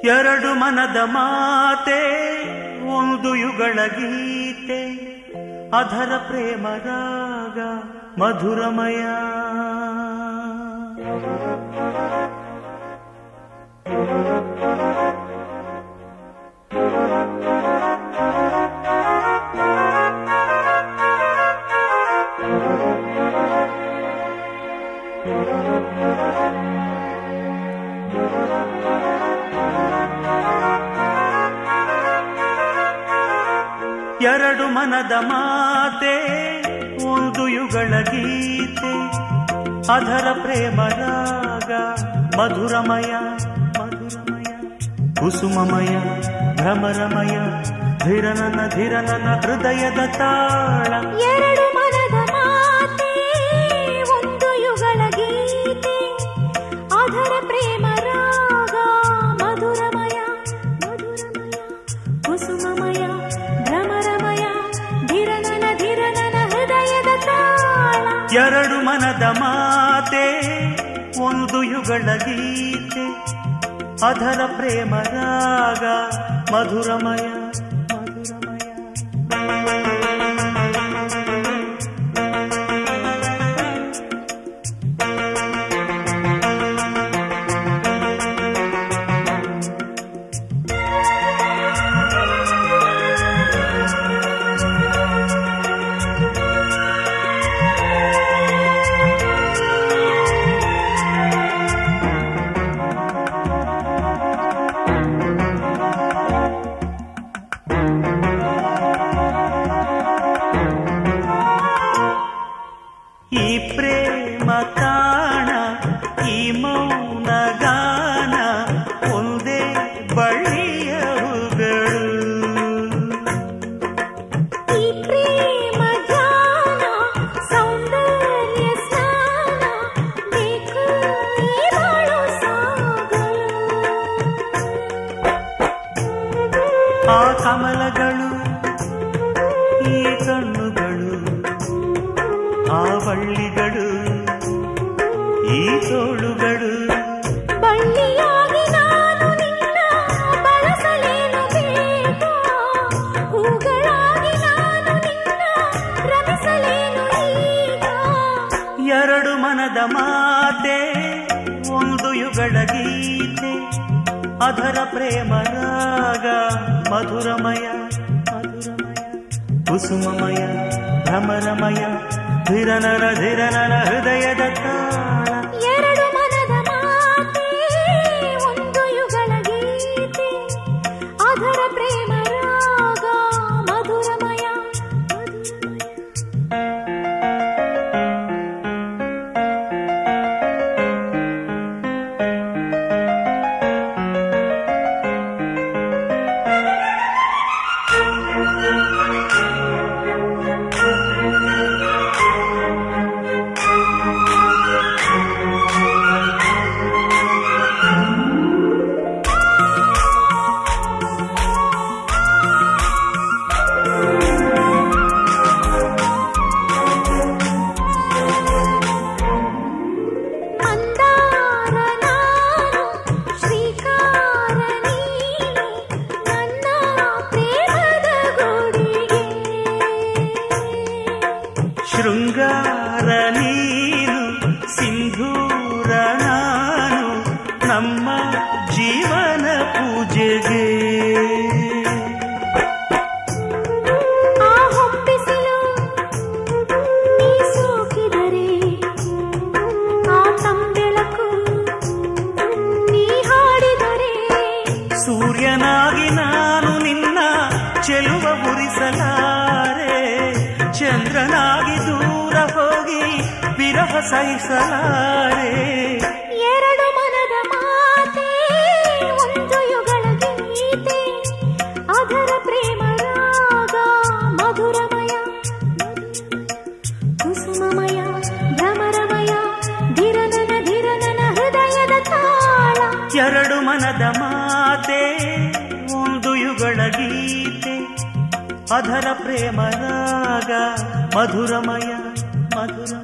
ಎರಡು ಮನದ ಮಾತೆ ಒಂದು ಯುಗಳ ಗೀತೆ ಅಧರ ಪ್ರೇಮ ರಾಗ ಮಧುರಮಯ ಎರಡು ಮನದ ಮಾತೆ ಒಂದು ಯುಗಳ ಗೀತೆ ಅಧರ ಪ್ರೇಮ ರಾಗ ಮಧುರಮಯ ಮಧುರಮಯ ಕುಸುಮಮಯ ಭ್ರಮರಮಯ ಧಿರನನ ಧಿರನನ ಹೃದಯದ ತಾಳ ಎರಡು ಮನದ ಮಾತೆ ಒಂದು ಯುಗಳ ಗೀತೆ ಅದರ ಪ್ರೇಮ ರಾಗ ಮಧುರಮಯ ಮಧುರಮಯ ಕುಸುಮಮಯ ಭ್ರಮರಮಯ ಧಿರನನ ಧಿರನನ ಹೃದಯದ ತಾಳ ಎರಡು ಮನದ ಮಾತೆ ಒಂದು ಯುಗಳ ಗೀತೆ ಅಧರ ಪ್ರೇಮ ರಾಗ ಮಧುರಮಯ ಮಧುರಮಯ ಈ ಪ್ರೇಮ ತಾಣ ಈ ಮೌನ ಗಾನ ಒಂದೇ ಬಳ್ಳಿಯ ಹೂಗಳು ಈ ಪ್ರೇಮ ಧ್ಯಾನ ಸೌಂದರ್ಯ ಸ್ನಾನ ಬೇಕು ಈ ಬಾಳು ಸಾಗಲು ಆ ಕಮಲಗಳು ಈ ಕಣ್ಣುಗಳು ಆ ಬಳ್ಳಿಗಳು ಈ ತೋಳುಗಳು ಬಳ್ಳಿಯಾಗಿ ನಾನು ನಿನ್ನ ಬಳಸಲೇನು ಬೇಗ ಹೂಗಳಾಗಿ ನಾನು ನಿನ್ನ ರಮಿಸಲೇನು ಈಗ ಎರಡು ಮನದ ಮಾತೆ ಒಂದು ಯುಗಳ ಗೀತೆ ಅಧರ ಪ್ರೇಮ ರಾಗ ಮಧುರಮಯ ಮಧುರಮಯ ಕುಸುಮಮಯ ಭ್ರಮರಮಯ ಧಿರನರ ಧಿರನರ ಹೃದಯದ ತಾಳ ಎರಡು ಮನದ ಮಾತೆ ಒಂದು ಯುಗಳ ಗೀತೆ ಅದರ ಪ್ರೇಮ ರಾಗ ಮಧುರಮಯ ಮಧುರಮಯ ಮಂದಾರ ನಾನು ಶ್ರೀಕಾರ ನೀನು ನನ್ನ ಪ್ರೇಮದ ಗುಡಿಗೆ ಶೃಂಗಾರ ನೀನು ಸಿಂಧೂರ ನಾನು ನಮ್ಮ ಜೀವನ ಪೂಜೆಗೆ ಆ ಹೊಪ್ಪಿಸಲು ನೀ ಸೋಕಿದರೆ ಆ ತಂಬೆಳಕು ನೀ ಹಾಡಿದರೆ ಸೂರ್ಯನಾಗಿ ನಾನು ನಿನ್ನ ಚೆಲುವ ಉರಿಸಲಾರೆ ಚಂದ್ರನಾಗಿ ದೂರ ಹೋಗಿ ವಿರಹ ಸಹಿಸಲಾರೆ ಎರಡು ಮನದ ಮಾತೆ ಒಂದು ಯುಗಳ ಗೀತೆ ಅದರ ಪ್ರೇಮ ರಾಗ ಮಧುರಮಯ ಕುಸುಮಮಯ ಭ್ರಮರಮಯ ಧಿರನನ ಧಿರನನ ಹೃದಯದ ತಾಳ ಎರಡು ಮನದ ಮಾತೆ ಒಂದು ಯುಗಳ ಗೀತೆ ಅಧರ ಪ್ರೇಮ ರಾಗ ಮಧುರಮಯ ಮಧುರ